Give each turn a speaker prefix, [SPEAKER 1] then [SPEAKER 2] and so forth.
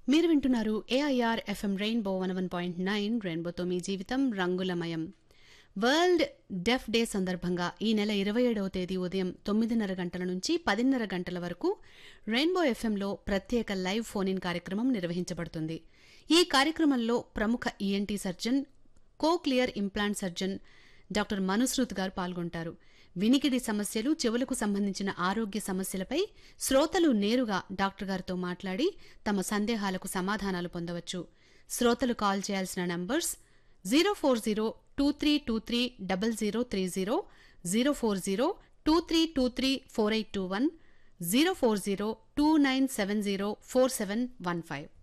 [SPEAKER 1] మీరు వింటున్నారు AIR FM rainbow one one point nine రెయిన్బోతో మీ జీవితం రంగులమయం వరల్డ్ డెఫ్ డే సందర్భంగా ఈ నెల ఇరవై ఏడవ తేదీ ఉదయం తొమ్మిదిన్నర గంటల నుంచి పదిన్నర గంటల వరకు రెయిన్బో ఎఫ్ఎంలో ప్రత్యేక లైవ్ ఫోన్ ఇన్ కార్యక్రమం నిర్వహించబడుతుంది ఈ కార్యక్రమంలో ప్రముఖ ENT surgeon cochlear implant surgeon doctor Manushruth గారు పాల్గొంటారు వినికిడి సమస్యలు చెవులకు సంబంధించిన ఆరోగ్య సమస్యలపై శ్రోతలు నేరుగా డాక్టర్ గారితో మాట్లాడి తమ సందేహాలకు సమాధానాలు పొందవచ్చు శ్రోతలు కాల్ చేయాల్సిన numbers zero four zero two three two three double zero three zero zero four zero two three two three four eight two one zero four zero two nine seven zero four seven one five